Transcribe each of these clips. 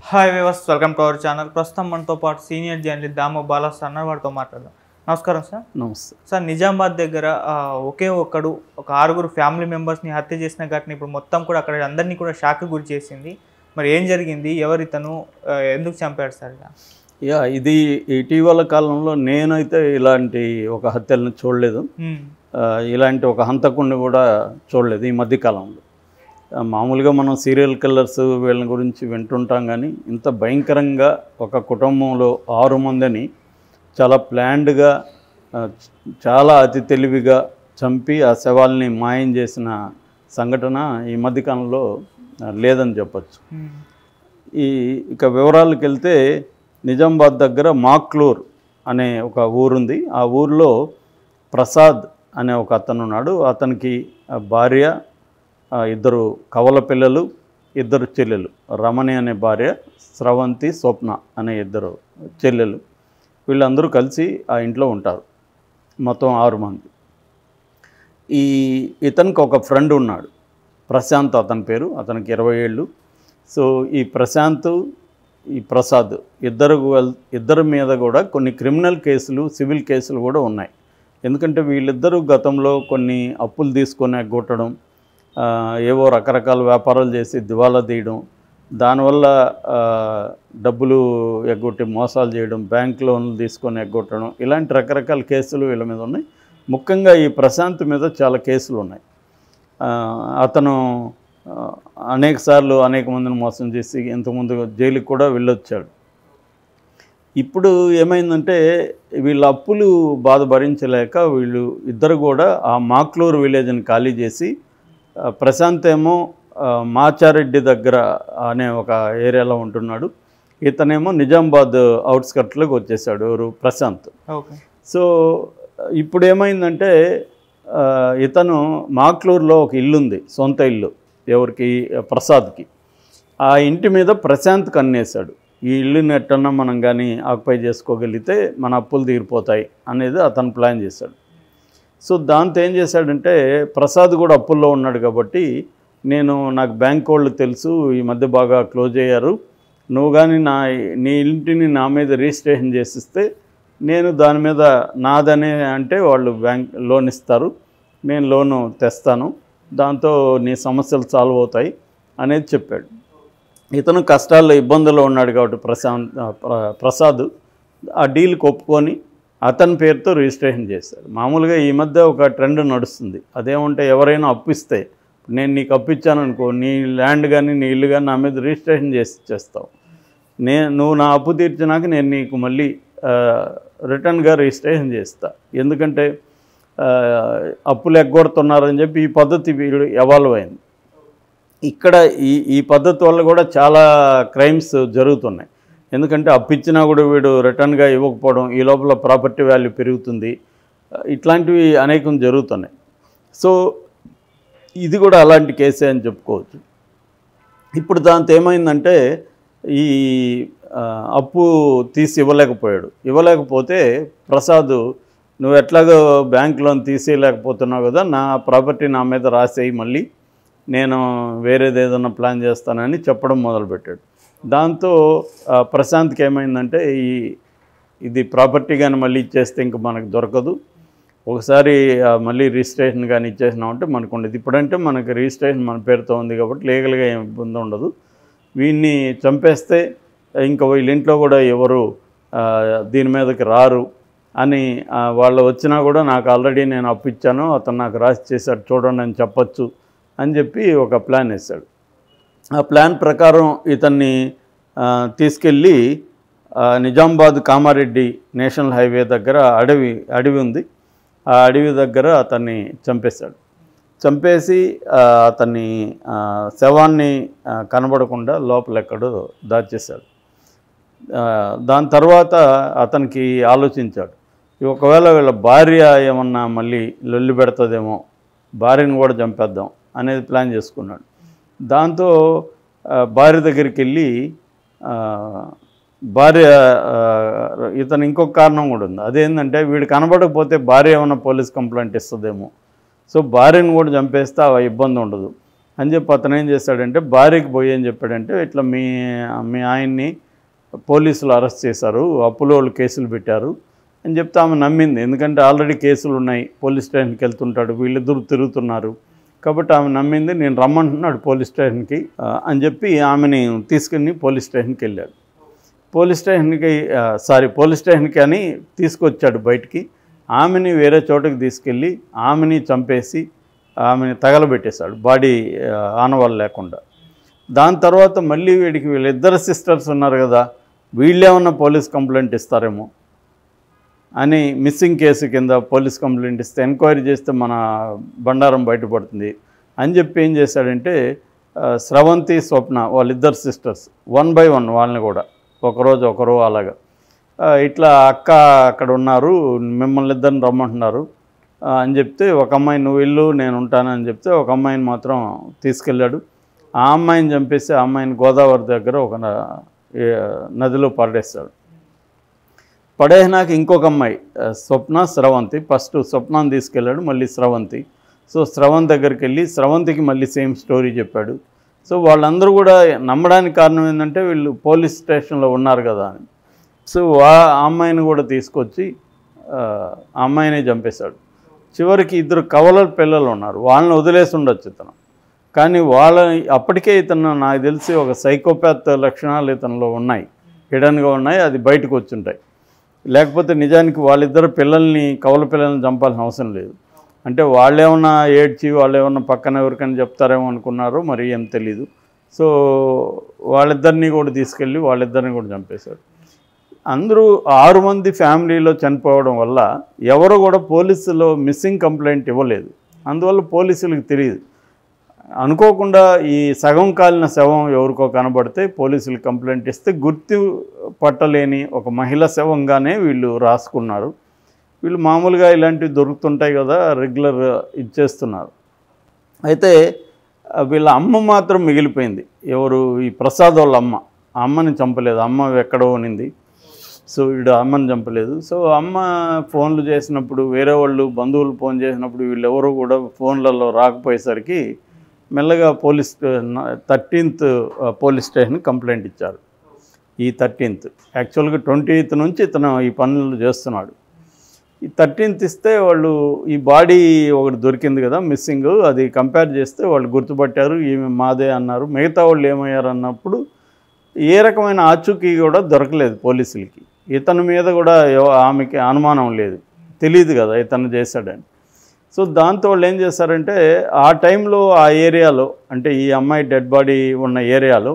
Hi viewers welcome to our channel ప్రస్తుతం మనతో పాటు senior journalist Damo Bala sir అన్నారు వారితో మాట్లాడదాం నమస్కారం సార్ నమస్తే సార్ నిజామాబాద్ దగ్గర ఆ, ఒకే ఒక్కడు ఒక ఆరుగురు ఫ్యామిలీ మెంబర్స్ని హత్య చేసిన ఘటన ఇప్పుడు మొత్తం కూడా అక్కడ అందరినీ కూడా షాక్ గురి చేసింది మరి ఏం జరిగింది ఎవరు ఇతను ఆ, ఎందుకు చంపాడు సార్ ఇలా యా ఇది ఇటీవల కాలంలో నేనైతే ఇలాంటి ఒక హత్యలను చూడలేదు హ్మ్. ఆ, ఇలాంటి ఒక హంతకుడిని కూడా చూడలేదు ఈ మధ్య కాలంలో ఆ, మామూలుగా మనం సీరియల్ కిల్లర్స్ వీళ్ళ గురించి వింటుంటాం కానీ ఇంత భయంకరంగా ఒక కుటుంబంలో ఆరు మందిని చాలా ప్లాన్డ్గా చాలా అతి తెలివిగా చంపి ఆ శవాల్ని మాయం చేసిన సంఘటన ఈ మధ్యకాలంలో ఆ, లేదని చెప్పచ్చు హ్మ్. ఈ ఇక వివరాలకు వెళ్తే నిజామాబాద్ దగ్గర మాక్లూర్ అనే ఒక ఊరుంది ఆ ఊరిలో ప్రసాద్ అనే ఒక అతను ఉన్నాడు అతనికి ఆ భార్య ఆ ఇద్దరు కవల పిల్లలు ఇద్దరు చెల్లెలు రమణి అనే భార్య స్రవంతి స్వప్న అనే ఇద్దరు చెల్లెలు వీళ్ళందరూ కలిసి ఆ ఇంట్లో ఉంటారు మొత్తం ఆరు మంది ఈ ఇతనికి ఒక ఫ్రెండ్ ఉన్నాడు ప్రశాంత్ అతని పేరు అతనికి ఇరవై ఏళ్ళు సో ఈ ప్రశాంత్ ఈ ప్రసాద్ ఇద్దరు వెల్- ఇద్దరి మీద కూడా కొన్ని క్రిమినల్ కేసులు సివిల్ కేసులు కూడా ఉన్నాయి ఎందుకంటే వీళ్ళిద్దరూ గతంలో కొన్ని అప్పులు తీసుకొని ఎగ్గొట్టడం ఆ, ఏవో రకరకాల వ్యాపారాలు చేసి దివాలా తీయడం దానివల్ల ఆ, డబ్బులు ఎగ్గొట్టి మోసాలు చేయడం బ్యాంక్ లోన్లు తీసుకొని ఎగ్గొట్టడం ఇలాంటి రకరకాల కేసులు వీళ్ళ మీద ఉన్నాయి ముఖ్యంగా ఈ ప్రశాంత్ మీద చాలా కేసులు ఉన్నాయి ఆ, అతను ఆ, అనేక సార్లు అనేక మందిని మోసం చేసి ఇంతకుముందు జైలుకి కూడా వెళ్ళొచ్చాడు ఇప్పుడు ఏమైందంటే వీళ్ళ అప్పులు బాధ భరించలేక వీళ్ళు ఇద్దరు కూడా ఆ మాక్లూరు విలేజ్ని ఖాళీ చేసి ఆ, ప్రశాంత్ ఏమో ఆ, మాచారెడ్డి దగ్గర అనే ఒక ఏరియాలో ఉంటున్నాడు ఇతనేమో నిజామాబాద్ అవుట్స్కట్లోకి వచ్చేసాడు ఎవరు ప్రశాంత్ ఓకే సో ఇప్పుడు ఏమైందంటే ఆ, ఇతను మాక్లూరులో ఒక ఇల్లు ఉంది సొంత ఇల్లు ఎవరికి ప్రసాద్కి ఆ ఇంటి మీద ప్రశాంత్ కన్నేశాడు ఈ ఇల్లుని ఎట్టన్నా మనం కానీ ఆక్యుపై చేసుకోగలిగితే మన అప్పులు తీరిపోతాయి అనేది అతను ప్లాన్ చేశాడు సో దాంతో ఏం చేశాడంటే ప్రసాద్ కూడా అప్పుల్లో ఉన్నాడు కాబట్టి నేను నాకు బ్యాంక్ వాళ్ళు తెలుసు ఈ మధ్య బాగా క్లోజ్ అయ్యారు నువ్వు కానీ నా నీ ఇంటిని నా మీద రిజిస్ట్రేషన్ చేసిస్తే నేను దాని మీద నాదనే అంటే వాళ్ళు బ్యాంక్ లోన్ ఇస్తారు నేను లోను తెస్తాను దాంతో నీ సమస్యలు సాల్వ్ అవుతాయి అనేది చెప్పాడు ఇతను కష్టాల్లో ఇబ్బందుల్లో ఉన్నాడు కాబట్టి ప్రశాంత్ ఆ, ప్ర- ప్రసాద్ ఆ డీల్కి ఒప్పుకొని అతని పేరుతో రిజిస్ట్రేషన్ చేశాడు మామూలుగా ఈ మధ్య ఒక ట్రెండ్ నడుస్తుంది అదేమంటే ఎవరైనా అప్పిస్తే నేను నీకు అప్పిచ్చాను అనుకో నీ ల్యాండ్ కానీ నీ ఇల్లు కానీ నా మీద రిజిస్ట్రేషన్ చేసి చేస్తావు నే నువ్వు నా అప్పు తీర్చినాక నేను నీకు మళ్ళీ ఆ, రిటర్న్గా రిజిస్ట్రేషన్ చేస్తా ఎందుకంటే ఆ, అప్పులు ఎగ్గొడుతున్నారని చెప్పి ఈ పద్ధతి వీడు ఎవాల్వ్ అయింది ఇక్కడ ఈ ఈ పద్ధతి వల్ల కూడా చాలా క్రైమ్స్ జరుగుతున్నాయి ఎందుకంటే అప్పిచ్చినా కూడా వీడు రిటర్న్గా ఇవ్వకపోవడం ఈ లోపల ప్రాపర్టీ వాల్యూ పెరుగుతుంది ఇట్లాంటివి అనేకం జరుగుతున్నాయి సో ఇది కూడా అలాంటి కేసే అని చెప్పుకోవచ్చు ఇప్పుడు దాంతో ఏమైందంటే ఈ ఆ, అప్పు తీసి ఇవ్వలేకపోయాడు ఇవ్వలేకపోతే ప్రసాద్ నువ్వు ఎట్లాగో బ్యాంక్ లోన్ తీసేయలేకపోతున్నావు కదా నా ప్రాపర్టీ నా మీద రాసేయి మళ్ళీ నేను వేరేది ఏదైనా ప్లాన్ చేస్తానని చెప్పడం మొదలుపెట్టాడు దాంతో ఆ, ప్రశాంత్కి ఏమైందంటే ఈ ఇది ప్రాపర్టీ కానీ మళ్ళీ ఇచ్చేస్తే ఇంక మనకు దొరకదు ఒకసారి ఆ, మళ్ళీ రిజిస్ట్రేషన్ కానీ ఇచ్చేసినామంటే మనకు ఉండదు ఇప్పుడంటే మనకి రిజిస్ట్రేషన్ మన పేరుతో ఉంది కాబట్టి లీగల్గా ఏం ఇబ్బంది ఉండదు వీడిని చంపేస్తే ఇంకా వీళ్ళ ఇంట్లో కూడా ఎవరు ఆ, దీని మీదకి రారు అని ఆ, వాళ్ళు వచ్చినా కూడా నాకు ఆల్రెడీ నేను అప్పిచ్చాను అతను నాకు రాసి చేశాడు చూడండి అని చెప్పొచ్చు అని చెప్పి ఒక ప్లాన్ వేశాడు ఆ ప్లాన్ ప్రకారం ఇతన్ని ఆ, తీసుకెళ్ళి ఆ, నిజామాబాద్ కామారెడ్డి నేషనల్ హైవే దగ్గర అడవి అడవి ఉంది ఆ అడవి దగ్గర అతన్ని చంపేశాడు చంపేసి ఆ, అతన్ని ఆ, శవాన్ని ఆ, కనబడకుండా లోపల ఎక్కడో దాచేశాడు ఆ, దాని తర్వాత అతనికి ఆలోచించాడు ఒకవేళ వీళ్ళ భార్య ఏమన్నా మళ్ళీ లొల్లి పెడుతుందేమో భార్యను కూడా చంపేద్దాం అనేది ప్లాన్ చేసుకున్నాడు దాంతో ఆ, భార్య దగ్గరికి వెళ్ళి ఆ, భార్య ఆ, ఇతను ఇంకొక కారణం కూడా ఉంది అదేంటంటే వీడు కనబడకపోతే భార్య ఏమన్నా పోలీస్ కంప్లైంట్ ఇస్తుందేమో సో భార్యను కూడా చంపేస్తే ఆ ఇబ్బంది ఉండదు అని చెప్పి అతను ఏం చేశాడంటే భార్యకి పోయి ఏం చెప్పాడంటే ఇట్లా మీ మీ ఆయన్ని పోలీసులు అరెస్ట్ చేశారు అప్పులో వాళ్ళు కేసులు పెట్టారు అని చెప్తే ఆమె నమ్మింది ఎందుకంటే ఆల్రెడీ కేసులు ఉన్నాయి పోలీస్ స్టేషన్కి వెళ్తుంటాడు వీళ్ళిద్దరు తిరుగుతున్నారు కాబట్టి ఆమె నమ్మింది నేను రమ్మంటున్నాడు పోలీస్ స్టేషన్కి ఆ, అని చెప్పి ఆమెని తీసుకుని పోలీస్ స్టేషన్కి వెళ్ళాడు పోలీస్ స్టేషన్కి ఆ, సారీ పోలీస్ స్టేషన్కి అని తీసుకొచ్చాడు బయటికి ఆమెని వేరే చోటకి తీసుకెళ్ళి ఆమెని చంపేసి ఆమెని తగలబెట్టేశాడు బాడీ ఆ, ఆనవాళ్ళు లేకుండా దాని తర్వాత మళ్ళీ వీడికి వీళ్ళిద్దరు సిస్టర్స్ ఉన్నారు కదా వీళ్ళేమన్నా పోలీస్ కంప్లైంట్ ఇస్తారేమో అని మిస్సింగ్ కేసు కింద పోలీస్ కంప్లైంట్ ఇస్తే ఎంక్వైరీ చేస్తే మన బండారం బయటపడుతుంది అని చెప్పి ఏం చేశాడంటే ఆ, స్రవంతి స్వప్న వాళ్ళిద్దరు సిస్టర్స్ వన్ బై వన్ వాళ్ళని కూడా ఒకరోజు ఒకరు అలాగా ఆ, ఇట్లా అక్క అక్కడ ఉన్నారు మిమ్మల్ని ఇద్దరిని రమ్మంటున్నారు ఆ, అని చెప్తే ఒక అమ్మాయి నువ్వు వెళ్ళు నేను ఉంటాను అని చెప్తే ఒక అమ్మాయిని మాత్రం తీసుకెళ్ళాడు ఆ అమ్మాయిని చంపేసి ఆ అమ్మాయిని గోదావరి దగ్గర ఒక న- ఏ, నదిలో పడేస్తాడు పడేసినాక ఇంకొక అమ్మాయి ఆ, స్వప్న స్రవంతి ఫస్ట్ స్వప్నాన్ని తీసుకెళ్ళాడు మళ్ళీ స్రవంతి సో స్రవంతి దగ్గరికి వెళ్ళి స్రవంతికి మళ్ళీ సేమ్ స్టోరీ చెప్పాడు సో వాళ్ళందరూ కూడా నమ్మడానికి కారణం ఏంటంటే వీళ్ళు పోలీస్ స్టేషన్లో ఉన్నారు కదా అని సో వా ఆ అమ్మాయిని కూడా తీసుకొచ్చి ఆ ఆ అమ్మాయినే చంపేశాడు చివరికి ఇద్దరు కవల పిల్లలు ఉన్నారు వాళ్ళని వదిలేసి ఉండొచ్చు ఇతను కానీ వాళ్ళ అప్పటికే ఇతను నాకు తెలిసి ఒక సైకోపాత్ లక్షణాలు ఇతనిలో ఉన్నాయి హిడన్గా ఉన్నాయి అది బయటకు వచ్చుంటాయి లేకపోతే నిజానికి వాళ్ళిద్దరు పిల్లల్ని కవల పిల్లల్ని చంపాల్సిన అవసరం లేదు అంటే వాళ్ళేమన్నా ఏడ్చి వాళ్ళు ఏమన్నా పక్కన ఎవరికైనా చెప్తారేమో అనుకున్నారో మరి ఏం తెలీదు సో వాళ్ళిద్దరిని కూడా తీసుకెళ్ళి వాళ్ళిద్దరిని కూడా చంపేశాడు అందరూ ఆరు మంది ఫ్యామిలీలో చనిపోవడం వల్ల ఎవరు కూడా పోలీసులో మిస్సింగ్ కంప్లైంట్ ఇవ్వలేదు అందువల్ల పోలీసులకు తెలియదు అనుకోకుండా ఈ సగం కాలిన శవం ఎవరికో కనబడితే పోలీసులు కంప్లైంట్ ఇస్తే గుర్తు పట్టలేని ఒక మహిళ శవంగానే వీళ్ళు రాసుకున్నారు వీళ్ళు మామూలుగా ఇలాంటివి దొరుకుతుంటాయి కదా రెగ్యులర్ ఇచ్చేస్తున్నారు అయితే ఆ, వీళ్ళ అమ్మ మాత్రం మిగిలిపోయింది ఎవరు ఈ ప్రసాద్ వాళ్ళ అమ్మ ఆ అమ్మని చంపలేదు అమ్మ ఎక్కడో ఉనింది సో వీడు అమ్మని చంపలేదు సో అమ్మ ఫోన్లు చేసినప్పుడు వేరే వాళ్ళు బంధువులు ఫోన్ చేసినప్పుడు వీళ్ళు ఎవరు కూడా ఫోన్లలో రాకపోయేసరికి మెల్లగా police thirteenth police station complaint ఇచ్చారు ఈ థర్టీన్త్ యాక్చువల్గా ట్వంటీ ఎయిత్ నుంచి ఇతను ఈ పనులు చేస్తున్నాడు ఈ థర్టీన్త్ ఇస్తే వాళ్ళు ఈ బాడీ ఒకటి దొరికింది కదా మిస్సింగ్ అది కంపేర్ చేస్తే వాళ్ళు గుర్తుపట్టారు ఈమె మాదే అన్నారు మిగతా వాళ్ళు ఏమయ్యారు అన్నప్పుడు ఏ రకమైన ఆచూకీ కూడా దొరకలేదు పోలీసులకి ఇతని మీద కూడా ఎవ- ఆమెకి అనుమానం లేదు తెలియదు కదా ఇతను చేశాడని సో దాంతో వాళ్ళు ఏం చేశారంటే ఆ టైంలో ఆ ఏరియాలో అంటే ఈ అమ్మాయి డెడ్ బాడీ ఉన్న ఏరియాలో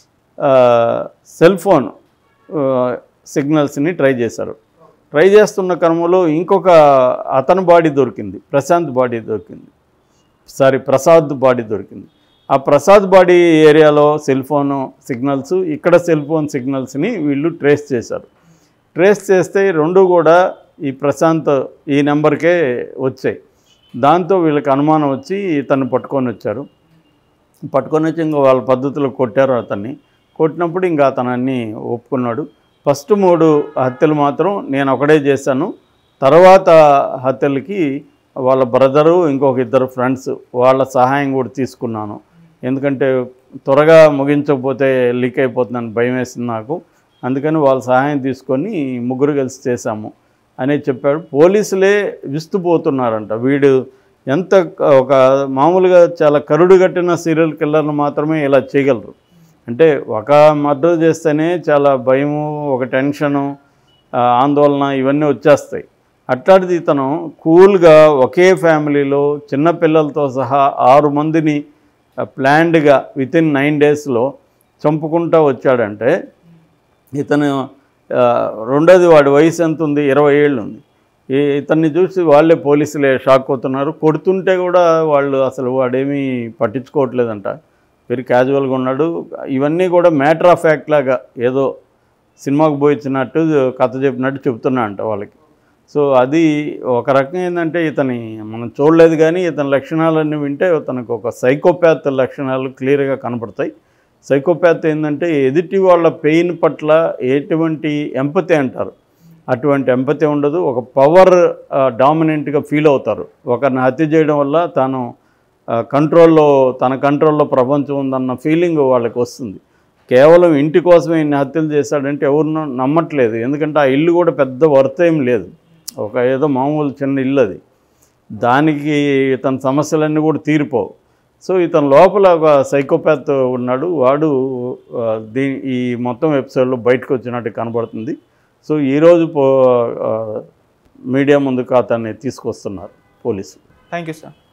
ఆ, సెల్ ఫోన్ ఆ, సిగ్నల్స్ని ట్రై చేశారు ట్రై చేస్తున్న క్రమంలో ఇంకొక అతని బాడీ దొరికింది ప్రశాంత్ బాడీ దొరికింది సారీ ప్రసాద్ బాడీ దొరికింది ఆ ప్రసాద్ బాడీ ఏరియాలో సెల్ ఫోన్ సిగ్నల్స్ ఇక్కడ సెల్ ఫోన్ సిగ్నల్స్ని వీళ్ళు ట్రేస్ చేశారు ట్రేస్ చేస్తే రెండు కూడా ఈ ప్రశాంత్ ఈ నెంబర్కే వచ్చాయి దాంతో వీళ్ళకి అనుమానం వచ్చి ఇతన్ని పట్టుకొని వచ్చారు పట్టుకొని వచ్చి ఇంకా వాళ్ళ పద్ధతిలో కొట్టారు అతన్ని కొట్టినప్పుడు ఇంకా అతను అన్నీ ఒప్పుకున్నాడు ఫస్ట్ మూడు హత్యలు మాత్రం నేను ఒకడే చేశాను తర్వాత హత్యలకి వాళ్ళ బ్రదరు ఇంకొక ఇద్దరు ఫ్రెండ్స్ వాళ్ళ సహాయం కూడా తీసుకున్నాను ఎందుకంటే త్వరగా ముగించకపోతే లీక్ అయిపోతుందని భయం వేసింది నాకు అందుకని వాళ్ళ సహాయం తీసుకొని ముగ్గురు కలిసి చేశాము అనేది చెప్పాడు పోలీసులే విస్తుపోతున్నారంట వీడు ఎంత క- ఒక మామూలుగా చాలా కరుడు కట్టిన సీరియల్ కిల్లర్లు మాత్రమే ఇలా చేయగలరు అంటే ఒక మర్డర్ చేస్తేనే చాలా భయము ఒక టెన్షను ఆ, ఆందోళన ఇవన్నీ వచ్చేస్తాయి అట్లాంటిది ఇతను కూల్గా ఒకే ఫ్యామిలీలో చిన్న పిల్లలతో సహా ఆరు మందిని ప్లాన్డ్గా విత్ ఇన్ నైన్ డేస్లో చంపుకుంటూ వచ్చాడంటే ఇతను ఆ, రెండోది వాడి వయసు ఎంత ఉంది ఇరవై ఏళ్ళు ఉంది ఈ ఇతన్ని చూసి వాళ్ళే పోలీసులే షాక్ అవుతున్నారు కొడుతుంటే కూడా వాళ్ళు అసలు వాడేమీ పట్టించుకోవట్లేదంట వెరీ క్యాజువల్గా ఉన్నాడు ఇవన్నీ కూడా మ్యాటర్ ఆఫ్ ఫ్యాక్ట్ లాగా ఏదో సినిమాకు పోయించినట్టు కథ చెప్పినట్టు చెప్తున్నా అంట వాళ్ళకి సో అది ఒక రకం ఏంటంటే ఇతని మనం చూడలేదు కానీ ఇతని లక్షణాలన్నీ వింటే ఇతనికి ఒక సైకోపాత్ లక్షణాలు క్లియర్గా కనపడతాయి సైకోపాత్ ఏంటంటే ఎదుటి వాళ్ళ పెయిన్ పట్ల ఎటువంటి ఎంపతి అంటారు అటువంటి ఎంపతి ఉండదు ఒక పవర్ డామినెంట్గా ఫీల్ అవుతారు ఒకరిని హత్య చేయడం వల్ల తాను ఆ, కంట్రోల్లో తన కంట్రోల్లో ప్రపంచం ఉందన్న ఫీలింగ్ వాళ్ళకి వస్తుంది కేవలం ఇంటి కోసమే ఇన్ని హత్యలు చేశాడంటే ఎవరు నమ్మట్లేదు ఎందుకంటే ఆ ఇల్లు కూడా పెద్ద వర్త్ ఏం లేదు ఒక ఏదో మామూలు చిన్న ఇల్లు అది దానికి ఇతని సమస్యలన్నీ కూడా తీరిపోవు సో ఇతని లోపల ఒక సైకోపాత్ ఉన్నాడు వాడు ఆ, దీని ఈ మొత్తం ఎపిసోడ్లో బయటకు వచ్చినట్టు కనబడుతుంది సో ఈరోజు పో ఆ, మీడియా ముందుకు అతన్ని తీసుకొస్తున్నారు పోలీసులు థ్యాంక్ యూ సార్